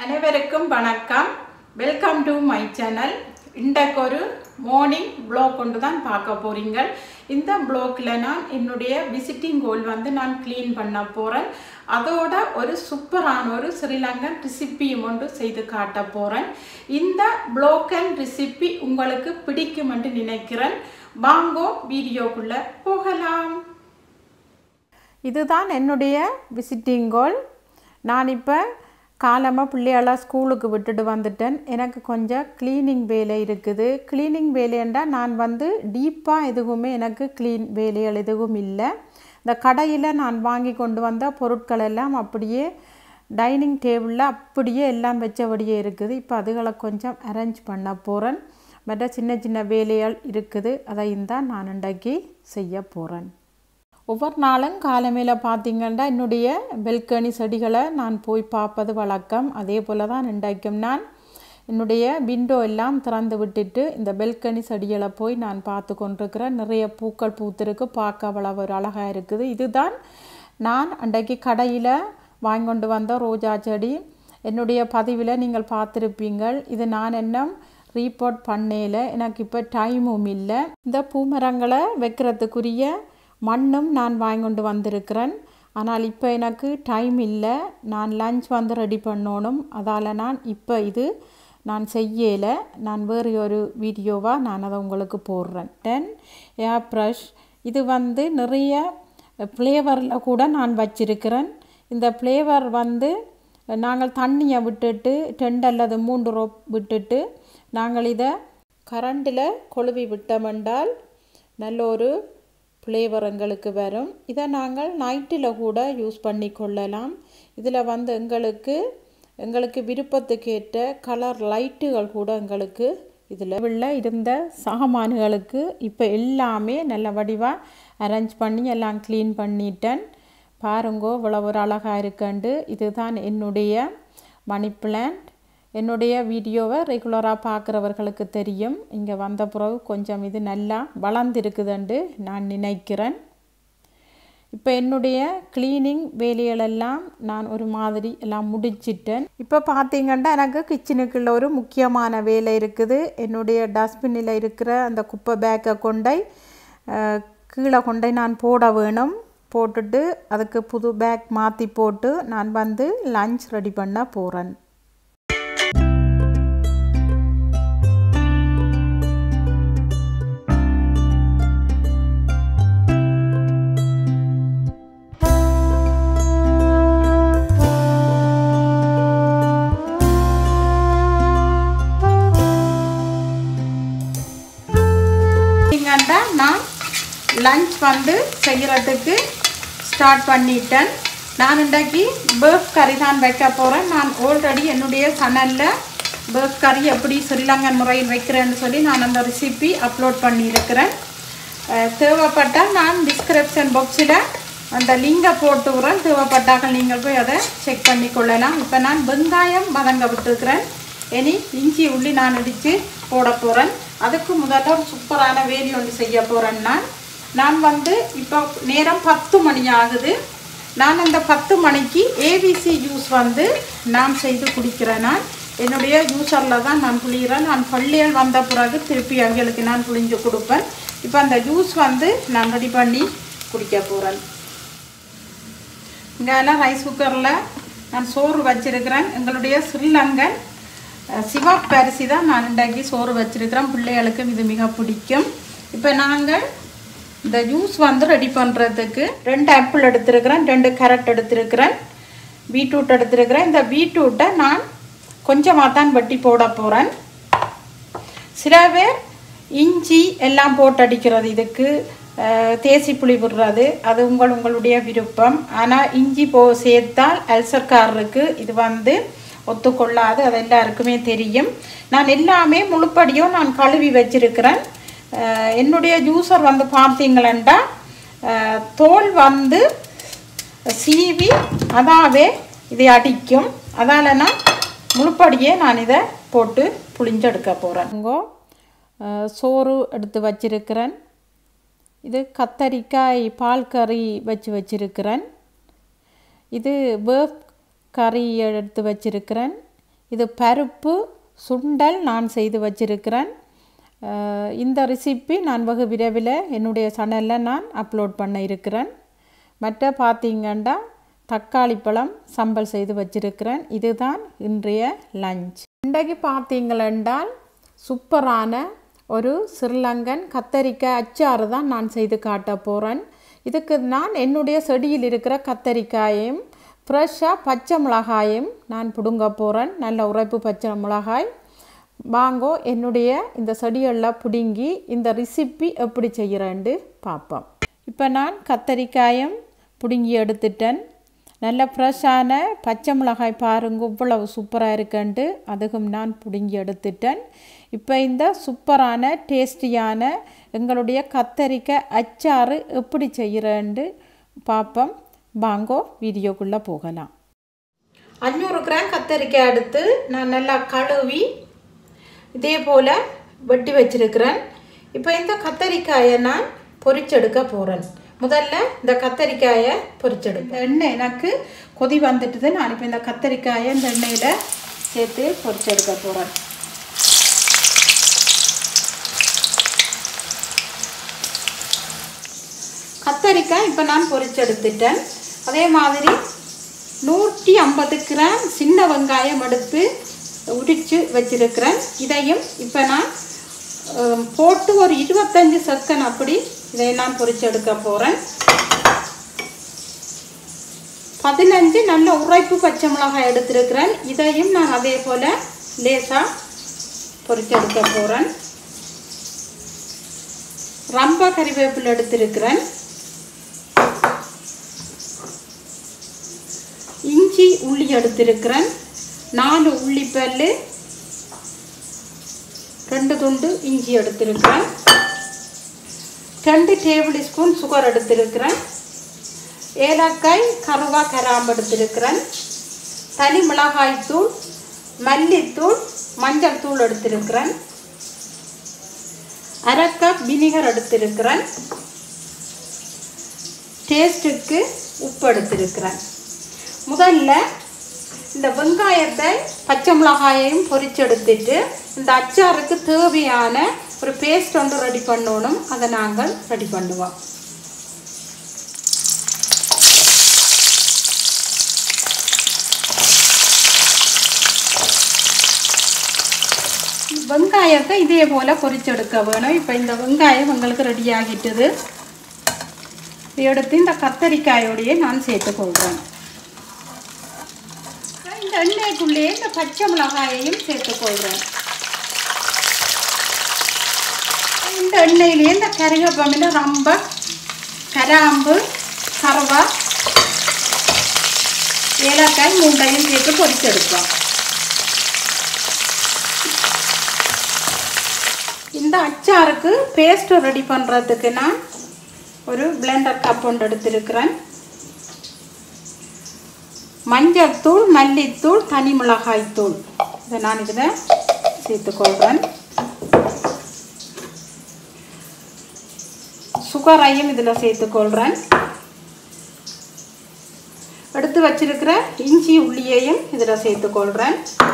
அனைவருக்கும் வணக்கம் welcome to my channel இன்றைக்கு ஒரு மார்னிங் ப்ளாக் கொண்டு தான் பார்க்க போறீங்க இந்த ப்ளாக்ல நான் என்னுடைய விசிட்டிங் கோல் வந்து நான் க்ளீன் பண்ண போகிறேன் அதோட ஒரு சூப்பரான ஒரு ஸ்ரீலங்கன் ரெசிப்பியும் ஒன்று செய்து காட்ட போகிறேன் இந்த ப்ளாக் அண்ட் ரெசிபி உங்களுக்கு பிடிக்கும் என்று நினைக்கிறேன் வாங்கோ வீடியோக்குள்ளே போகலாம் இதுதான் என்னுடைய விசிட்டிங் கோல் நான் இப்போ காலமாக பிள்ளையெல்லாம் ஸ்கூலுக்கு விட்டுட்டு வந்துட்டேன் எனக்கு கொஞ்சம் க்ளீனிங் வேலை இருக்குது க்ளீனிங் வேலைண்டா நான் வந்து டீப்பாக எதுவுமே எனக்கு க்ளீன் வேலைகள் எதுவும் இல்லை இந்த கடையில் நான் வாங்கி கொண்டு வந்த பொருட்கள் எல்லாம் அப்படியே டைனிங் டேபிளில் அப்படியே எல்லாம் வச்சபடியே இருக்குது இப்போ அதுகளை கொஞ்சம் அரேஞ்ச் பண்ண போகிறேன் மற்ற சின்ன சின்ன வேலைகள் இருக்குது அதையும் தான் நான் இன்றைக்கு செய்ய போகிறேன் ஒவ்வொரு நாளும் காலமையில் பார்த்தீங்கன்னா என்னுடைய பெல்கனி செடிகளை நான் போய் பார்ப்பது வழக்கம் அதே போல் தான் இன்றைக்கும் நான் என்னுடைய விண்டோ எல்லாம் திறந்து விட்டுட்டு இந்த பெல்கனி செடிகளை போய் நான் பார்த்து கொண்டிருக்கிறேன் நிறைய பூக்கள் பூத்திருக்கு பார்க்க அவ்வளவு ஒரு அழகாக இருக்குது இதுதான் நான் அன்றைக்கு கடையில் வாங்கி கொண்டு வந்த ரோஜா செடி என்னுடைய பதிவில் நீங்கள் பார்த்துருப்பீங்கள் இது நான் என்ன ரீபோர்ட் பண்ணையில் எனக்கு இப்போ டைமும் இல்லை இந்த பூமரங்களை வைக்கிறதுக்குரிய மண்ணும் நான் வாங்கி கொண்டு வந்திருக்கிறேன் ஆனால் இப்போ எனக்கு டைம் இல்லை நான் லஞ்ச் வந்து ரெடி பண்ணணும் அதால் நான் இப்போ இது நான் செய்யலை நான் வேறு ஒரு வீடியோவாக நான் அதை உங்களுக்கு போடுறேன் தென் ஏர் ப்ரஷ் இது வந்து நிறைய ஃப்ளேவரில் கூட நான் வச்சிருக்கிறேன் இந்த ஃப்ளேவர் வந்து நாங்கள் தண்ணியை விட்டுட்டு ரெண்டு அல்லது மூன்று ரோப் விட்டுட்டு நாங்கள் இதை கரண்டில் கொழுவி விட்டோமென்றால் நல்ல ஒரு ஃப்ளேவர் எங்களுக்கு வரும் இதை நாங்கள் நைட்டில் கூட யூஸ் பண்ணி கொள்ளலாம் இதில் வந்து எங்களுக்கு எங்களுக்கு விருப்பத்துக்கு ஏற்ற கலர் லைட்டுகள் கூட எங்களுக்கு இதில் உள்ள இருந்த சாமான்களுக்கு இப்போ எல்லாமே நல்ல வடிவாக அரேஞ்ச் பண்ணி எல்லாம் க்ளீன் பண்ணிட்டேன் பாருங்கோ இவ்வளோ ஒரு அழகாக இருக்குண்டு இதுதான் என்னுடைய மணி பிளான்ட் என்னுடைய வீடியோவை ரெகுலராக பார்க்குறவர்களுக்கு தெரியும் இங்கே வந்த பிறகு கொஞ்சம் இது நல்லா வளர்ந்துருக்குதுண்டு நான் நினைக்கிறேன் இப்போ என்னுடைய க்ளீனிங் வேலைகளெல்லாம் நான் ஒரு மாதிரி எல்லாம் முடிச்சிட்டேன் இப்போ பார்த்தீங்கன்னா எனக்கு கிச்சனுக்குள்ள ஒரு முக்கியமான வேலை இருக்குது என்னுடைய டஸ்ட்பின்னில் இருக்கிற அந்த குப்பை பேக்கை கொண்டை கீழே கொண்டை நான் போட வேணும் போட்டுட்டு அதுக்கு புது பேக் மாற்றி போட்டு நான் வந்து லஞ்ச் ரெடி பண்ண போகிறேன் நான் லஞ்ச் வந்து செய்கிறதுக்கு ஸ்டார்ட் பண்ணிட்டேன் நான் இன்றைக்கு பேர்ஃப் கறி தான் வைக்க போகிறேன் நான் ஆல்ரெடி என்னுடைய சேனலில் பேர்ஃப் கறி எப்படி ஸ்ரீலங்கன் முறையில் வைக்கிறேன்னு சொல்லி நான் அந்த ரெசிபி அப்லோட் பண்ணியிருக்கிறேன் தேவைப்பட்டால் நான் டிஸ்கிரிப்ஷன் பாக்ஸில் அந்த லிங்கை போட்டு விட்றேன் தேவைப்பட்டார்கள் நீங்கள் போய் அதை செக் பண்ணி கொள்ளலாம் இப்போ நான் வெங்காயம் வதங்க விட்டுருக்கிறேன் இனி இஞ்சி உள்ளி நான் இடித்து போட போகிறேன் அதுக்கு முதல்ல ஒரு சூப்பரான வேலி ஒன்று செய்ய போகிறேன் நான் நான் வந்து இப்போ நேரம் பத்து மணி ஆகுது நான் அந்த பத்து மணிக்கு ஏபிசி ஜூஸ் வந்து நான் செய்து குடிக்கிறேன் நான் என்னுடைய ஜூஸரில் தான் நான் புளிகிறேன் நான் பள்ளியல் வந்த பிறகு திருப்பி அவங்களுக்கு நான் புளிஞ்சு கொடுப்பேன் இப்போ அந்த ஜூஸ் வந்து நான் ரெடி பண்ணி குடிக்க போகிறேன் இங்கெல்லாம் ரைஸ் குக்கரில் நான் சோறு வச்சிருக்கிறேன் எங்களுடைய ஸ்ரீலங்கன் சிவப்பு அரிசி தான் நான் இன்றைக்கு சோறு வச்சிருக்கிறேன் பிள்ளைகளுக்கும் இது மிக பிடிக்கும் இப்போ நாங்கள் இந்த ஜூஸ் வந்து ரெடி பண்ணுறதுக்கு ரெண்டு ஆப்பிள் எடுத்திருக்கிறேன் ரெண்டு கேரட் எடுத்திருக்கிறேன் பீட்ரூட் எடுத்திருக்கிறேன் இந்த பீட்ரூட்டை நான் கொஞ்சமாக தான் வெட்டி போட போகிறேன் சில பேர் இஞ்சி எல்லாம் போட்டு அடிக்கிறது இதுக்கு தேசி புளி விடுறது அது உங்கள் உங்களுடைய விருப்பம் ஆனால் இஞ்சி போ சேர்த்தால் அல்சர்காரருக்கு இது வந்து ஒத்துக்கொள்ளாது அது எல்லாருக்குமே தெரியும் நான் எல்லாமே முழுப்படியும் நான் கழுவி வச்சிருக்கிறேன் என்னுடைய ஜூஸர் வந்து பார்த்தீங்களா தோல் வந்து சீவி அதாவே இதை அடிக்கும் அதால் நான் முழுப்படியே நான் இதை போட்டு புளிஞ்செடுக்க போகிறேன் சோறு எடுத்து வச்சிருக்கிறேன் இது கத்தரிக்காய் பால் கறி வச்சு வச்சிருக்கிறேன் இது பேர்ஃப் கறி எடுத்து வச்சிருக்கிறேன் இது பருப்பு சுண்டல் நான் செய்து வச்சிருக்கிறேன் அஹ், இந்த ரெசிபி நான் வெகு விரைவில் என்னுடைய சேனலில் நான் அப்லோட் பண்ண இருக்கிறேன் மற்ற பார்த்தீங்கன்னா தக்காளி பழம் சம்பல் செய்து வச்சிருக்கிறேன் இதுதான் இன்றைய லஞ்ச் இன்றைக்கு பார்த்தீங்களென்றால் சூப்பரான ஒரு ஸ்ரீலங்கன் கத்தரிக்காய் அச்சாறு தான் நான் செய்து காட்ட போகிறேன் இதுக்கு நான் என்னுடைய செடியில் இருக்கிற கத்தரிக்காயையும் ஃப்ரெஷ்ஷாக பச்சை மிளகாயும் நான் பிடுங்க போகிறேன் நல்ல உரைப்பு பச்சை மிளகாய் வாங்கோ என்னுடைய இந்த செடிகளில் பிடுங்கி இந்த ரெசிபி எப்படி செய்கிறேன்னு பார்ப்போம் இப்போ நான் கத்தரிக்காயும் பிடுங்கி எடுத்துட்டேன் நல்ல ஃப்ரெஷ்ஷான பச்சை மிளகாய் பாருங்க இவ்வளவு சூப்பராக இருக்குன்ட்டு அதுக்கும் நான் பிடுங்கி எடுத்துட்டேன் இப்போ இந்த சூப்பரான டேஸ்டியான எங்களுடைய கத்தரிக்காய் அச்சாறு எப்படி செய்கிறேன்ட்டு பார்ப்போம் வாங்கோ வீடியோக்குள்ளே போகலாம் அஞ்சூறு கிராம் கத்தரிக்காய் எடுத்து நான் நல்லா கழுவி இதே போல் வெட்டி வச்சிருக்கிறேன் இப்போ இந்த கத்தரிக்காயை நான் பொரிச்செடுக்க போகிறேன் முதல்ல இந்த கத்தரிக்காயை பொரிச்செடுக்க இந்த எண்ணெய் எனக்கு கொதி வந்துட்டுது நான் இப்போ இந்த கத்தரிக்காயை இந்த எண்ணெயில் சேர்த்து பொரிச்செடுக்க போகிறேன் கத்தரிக்காய் இப்போ நான் பொரிச்செடுத்துட்டேன் அதே மாதிரி நூற்றி ஐம்பது கிராம் சின்ன வெங்காயம் எடுத்து உரித்து வச்சிருக்கிறேன் இதையும் இப்போ நான் அஹ், போட்டு ஒரு இருபத்தஞ்சி செகண்ட் அப்படி இதை நான் பொரிச்செடுக்க போகிறேன் பதினஞ்சு நல்ல உரைப்பு பச்சை மிளகாய் எடுத்திருக்கிறேன் இதையும் நான் அதே போல் லேசாக பொரிச்செடுக்க போகிறேன் ரம்ப கறிவேப்பிலை எடுத்திருக்கிறேன் இஞ்சி உள்ளி எடுத்திருக்கிறேன் நாலு உள்ளி பல்லு ரெண்டு துண்டு இஞ்சி எடுத்திருக்கிறேன் ரெண்டு டேபிள் ஸ்பூன் சுகர் எடுத்திருக்கிறேன் ஏலக்காய் கருவா கராம்பு எடுத்திருக்கிறேன் தனி மிளகாய் தூள் மல்லித்தூள் மஞ்சள் தூள் எடுத்திருக்கிறேன் அரை கப் வினிகர் எடுத்திருக்கிறேன் டேஸ்ட்டுக்கு உப்பு எடுத்திருக்கிறேன் முதல்ல இந்த வெங்காயத்தை பச்சை மிளகாயையும் பொரிச்செடுத்துட்டு இந்த அச்சாருக்கு தேவையான ஒரு பேஸ்ட் ஒன்று ரெடி பண்ணணும் அதை நாங்கள் ரெடி பண்ணுவோம் வெங்காயத்தை இதே போல் பொரிச்செடுக்க வேணும் இப்போ இந்த வெங்காயம் எங்களுக்கு ரெடி ஆகிட்டுது இதை எடுத்து இந்த கத்தரிக்காயோடையே நான் சேர்த்துக்கொள்கிறேன் இந்த எண்ணெய்க்குள்ளேயே இந்த பச்சை மிளகாயையும் சேர்த்துக்கொள்கிறேன் இந்த எண்ணெயிலேயே இந்த கருகப்பமில் ரொம்ப கராம்பு கருவா ஏலக்காய் மூண்டையும் சேர்த்து பொரிச்செடுப்போம் இந்த அச்சாருக்கு பேஸ்ட் ரெடி பண்ணுறதுக்கு நான் ஒரு பிளெண்டர் கப் ஒன்று எடுத்திருக்கிறேன் மஞ்சள் தூள் மல்லித்தூள் தனி மிளகாய் தூள் இதை நான் இதில் சேர்த்துக்கொள்கிறேன் சுகரையும் இதில் சேர்த்துக்கொள்கிறேன் எடுத்து வச்சிருக்கிற இஞ்சி உள்ளியையும் இதில் சேர்த்துக்கொள்கிறேன்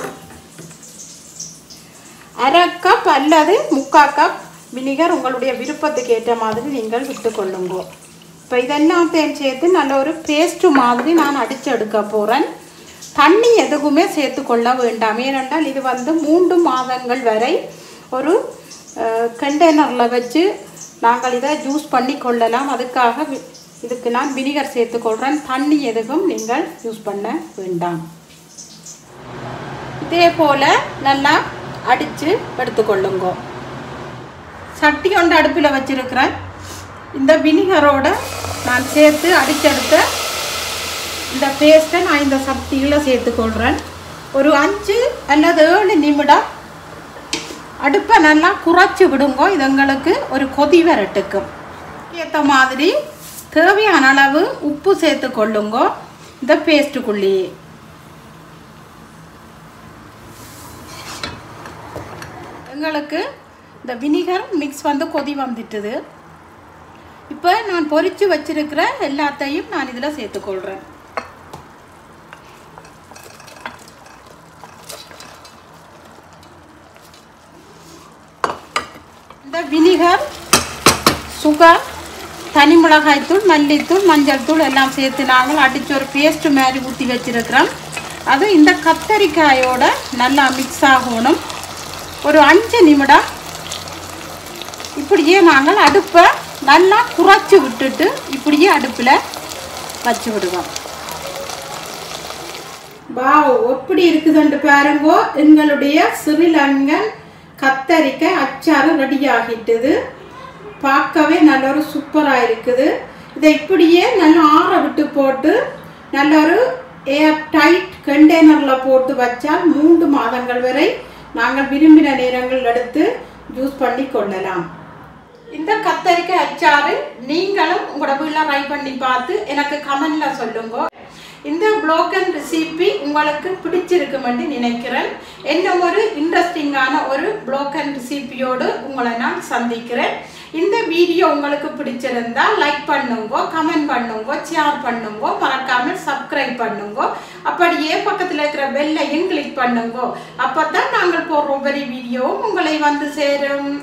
அரை கப் அல்லது முக்கால் கப் வினிகர் உங்களுடைய விருப்பத்துக்கு ஏற்ற மாதிரி நீங்கள் விட்டுக்கொள்ளுங்க இப்போ இதெல்லாத்தையும் சேர்த்து நல்ல ஒரு பேஸ்ட்டு மாதிரி நான் அடித்து எடுக்க போகிறேன் தண்ணி எதுவுமே சேர்த்துக்கொள்ள வேண்டாம் ஏனென்றால் இது வந்து மூன்று மாதங்கள் வரை ஒரு கண்டெய்னரில் வச்சு நாங்கள் இதை ஜூஸ் பண்ணி கொள்ளலாம் அதுக்காக வி- இதுக்கு நான் வினிகர் சேர்த்துக்கொள்கிறேன் தண்ணி எதுவும் நீங்கள் யூஸ் பண்ண வேண்டாம் இதே போல் நல்லா அடித்து எடுத்துக்கொள்ளுங்க சட்டி கொண்டு அடுப்பில் வச்சிருக்கிறேன் இந்த வினிகரோட நான் சேர்த்து அடிச்செடுத்த இந்த பேஸ்ட்டை நான் இந்த சட்டியில் சேர்த்துக்கொள்கிறேன் ஒரு அஞ்சு அல்லது ஏழு நிமிடம் அடுப்பை நல்லா குறைச்சி விடுங்க இது எங்களுக்கு ஒரு கொதி வரட்டுக்கும் ஏற்ற மாதிரி தேவையான அளவு உப்பு சேர்த்து கொள்ளுங்க இந்த பேஸ்ட்டுக்குள்ளேயே எங்களுக்கு இந்த வினிகர் மிக்ஸ் வந்து கொதி வந்துட்டுது இப்போ நான் பொரிச்சு வச்சிருக்கிற எல்லாத்தையும் நான் இதில் சேர்த்துக்கொள்கிறேன் இந்த வினிகர் சுகர் தனி மிளகாய்த்தூள் மல்லித்தூள் மஞ்சள் தூள் எல்லாம் சேர்த்து நாங்கள் அடித்து ஒரு பேஸ்ட்டு மாதிரி ஊற்றி வச்சிருக்கிறோம் அது இந்த கத்தரிக்காயோட நல்லா மிக்ஸ் ஆகணும் ஒரு அஞ்சு நிமிடம் இப்படியே நாங்கள் அடுப்பை நல்லா குறைச்சி விட்டுட்டு இப்படியே அடுப்பில் வச்சு விடுவோம் வாவ் எப்படி இருக்குதுன்னு பாருங்கோ எங்களுடைய சிறிலங்கன் கத்தரிக்காய் அச்சாறு ரெடி ஆகிட்டுது பார்க்கவே நல்ல ஒரு சூப்பராக இருக்குது இதை இப்படியே நல்லா ஆற விட்டு போட்டு நல்ல ஒரு ஏர் டைட் கண்டெய்னரில் போட்டு வச்சால் மூன்று மாதங்கள் வரை நாங்கள் விரும்பின நேரங்கள் எடுத்து யூஸ் பண்ணி கொள்ளலாம் இந்த கத்தரிக்காய் அச்சாறு நீங்களும் உங்களோட வீட்டில் ட்ரை பண்ணி பார்த்து எனக்கு கமெண்ட்ல சொல்லுங்க இந்த ப்ளோக்கன் ரெசிபி உங்களுக்கு பிடிச்சிருக்குமென்று நினைக்கிறேன் என்ன ஒரு இன்ட்ரெஸ்டிங்கான ஒரு ப்ளோக்கன் ரெசிபியோடு உங்களை நான் சந்திக்கிறேன் இந்த வீடியோ உங்களுக்கு பிடிச்சிருந்தா லைக் பண்ணுங்க கமெண்ட் பண்ணுங்க ஷேர் பண்ணுங்க மறக்காமல் சப்ஸ்கிரைப் பண்ணுங்க அப்படியே பக்கத்தில் இருக்கிற பெல்லையும் கிளிக் பண்ணுங்க அப்போ தான் நாங்கள் போடுற ஒவ்வொரு வீடியோவும் உங்களை வந்து சேரும்